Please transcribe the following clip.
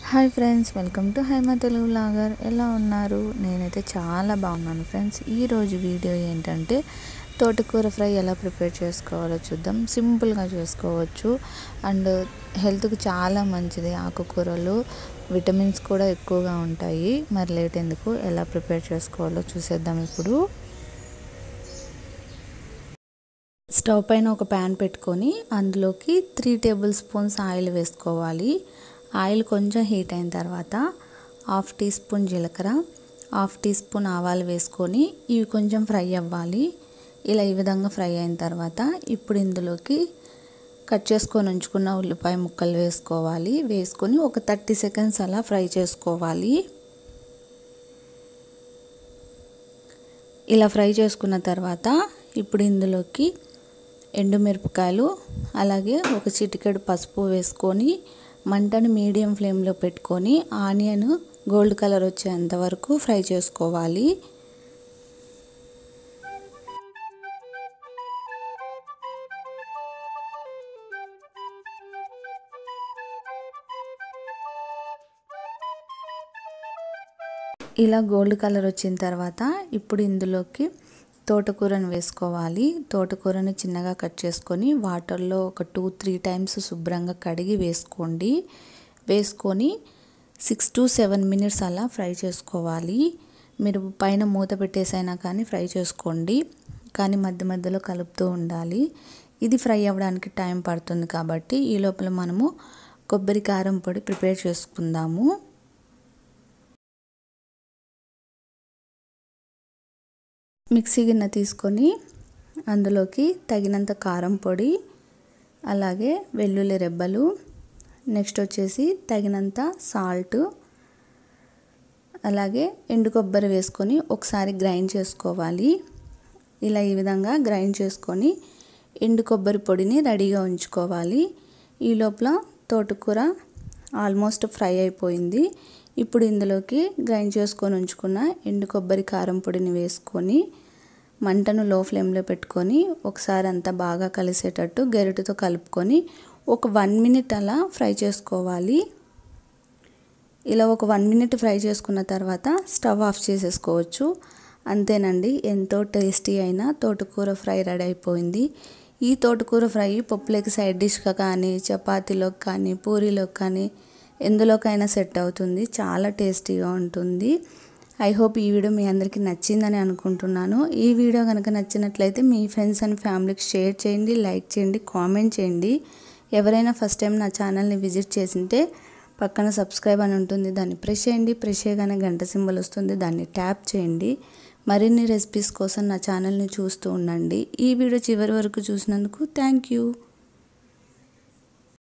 hi friends welcome to Haima Telugu vlogger ఎలా ఉన్నారు నేనైతే చాలా బాగున్నాను ఫ్రెండ్స్ ఈరోజు వీడియో ఏంటంటే తోటకూర ఫ్రై ఎలా ప్రిపేర్ చేసుకోవాలో చూద్దాం సింపుల్గా చేసుకోవచ్చు అండ్ హెల్త్కి చాలా మంచిది ఆకుకూరలు విటమిన్స్ కూడా ఎక్కువగా ఉంటాయి మరి లేట్ ఎందుకు ఎలా ప్రిపేర్ చేసుకోవాలో చూసేద్దాం ఇప్పుడు స్టవ్ పైన ఒక ప్యాన్ పెట్టుకొని అందులోకి త్రీ టేబుల్ స్పూన్స్ ఆయిల్ వేసుకోవాలి ఆయిల్ కొంచెం హీట్ అయిన తర్వాత హాఫ్ టీ స్పూన్ జీలకర్ర హాఫ్ టీ స్పూన్ ఆవాలు వేసుకొని ఇవి కొంచెం ఫ్రై అవ్వాలి ఇలా ఈ విధంగా ఫ్రై అయిన తర్వాత ఇప్పుడు ఇందులోకి కట్ చేసుకొని ఉంచుకున్న ఉల్లిపాయ ముక్కలు వేసుకోవాలి వేసుకొని ఒక థర్టీ సెకండ్స్ అలా ఫ్రై చేసుకోవాలి ఇలా ఫ్రై చేసుకున్న తర్వాత ఇప్పుడు ఇందులోకి ఎండుమిరపకాయలు అలాగే ఒక చిటికెడు పసుపు వేసుకొని మంటను మీడియం ఫ్లేమ్లో పెట్టుకొని ఆనియన్ గోల్డ్ కలర్ వచ్చేంత వరకు ఫ్రై చేసుకోవాలి ఇలా గోల్డ్ కలర్ వచ్చిన తర్వాత ఇప్పుడు ఇందులోకి తోటకూరను వేసుకోవాలి తోటకూరని చిన్నగా కట్ చేసుకొని వాటర్లో ఒక టూ త్రీ టైమ్స్ శుభ్రంగా కడిగి వేసుకోండి వేసుకొని సిక్స్ టు సెవెన్ మినిట్స్ అలా ఫ్రై చేసుకోవాలి మీరు పైన మూత పెట్టేసైనా కానీ ఫ్రై చేసుకోండి కానీ మధ్య మధ్యలో కలుపుతూ ఉండాలి ఇది ఫ్రై అవ్వడానికి టైం పడుతుంది కాబట్టి ఈ లోపల మనము కొబ్బరి కారం పొడి ప్రిపేర్ చేసుకుందాము మిక్సీ గిన్నె తీసుకొని అందులోకి తగినంత కారం పొడి అలాగే వెల్లుల్లి రెబ్బలు నెక్స్ట్ వచ్చేసి తగినంత సాల్ట్ అలాగే ఎండు కొబ్బరి వేసుకొని ఒకసారి గ్రైండ్ చేసుకోవాలి ఇలా ఈ విధంగా గ్రైండ్ చేసుకొని ఎండు కొబ్బరి పొడిని రెడీగా ఉంచుకోవాలి ఈ లోపల తోటకూర ఆల్మోస్ట్ ఫ్రై అయిపోయింది ఇప్పుడు ఇందులోకి గ్రైండ్ చేసుకొని ఉంచుకున్న ఎండు కొబ్బరి కారం పొడిని వేసుకొని మంటను లో ఫ్లేమ్లో పెట్టుకొని ఒకసారి అంతా బాగా కలిసేటట్టు గరిటెతో కలుపుకొని ఒక వన్ మినిట్ అలా ఫ్రై చేసుకోవాలి ఇలా ఒక వన్ మినిట్ ఫ్రై చేసుకున్న తర్వాత స్టవ్ ఆఫ్ చేసేసుకోవచ్చు అంతేనండి ఎంతో టేస్టీ అయిన తోటకూర ఫ్రై రెడీ అయిపోయింది ఈ తోటకూర ఫ్రై పప్పులోకి సైడ్ డిష్గా కానీ చపాతీలోకి కానీ పూరీలోకి కానీ ఎందులోకైనా సెట్ అవుతుంది చాలా టేస్టీగా ఉంటుంది ఐ హోప్ ఈ వీడియో మీ అందరికీ నచ్చిందని అనుకుంటున్నాను ఈ వీడియో కనుక నచ్చినట్లయితే మీ ఫ్రెండ్స్ అండ్ ఫ్యామిలీకి షేర్ చేయండి లైక్ చేయండి కామెంట్ చేయండి ఎవరైనా ఫస్ట్ టైం నా ఛానల్ని విజిట్ చేసింటే పక్కన సబ్స్క్రైబ్ అని ఉంటుంది దాన్ని ప్రెస్ చేయండి ప్రెస్ చేయగానే గంట సింబల్ వస్తుంది దాన్ని ట్యాప్ చేయండి మరిన్ని రెసిపీస్ కోసం నా ఛానల్ని చూస్తూ ఉండండి ఈ వీడియో చివరి వరకు చూసినందుకు థ్యాంక్ యూ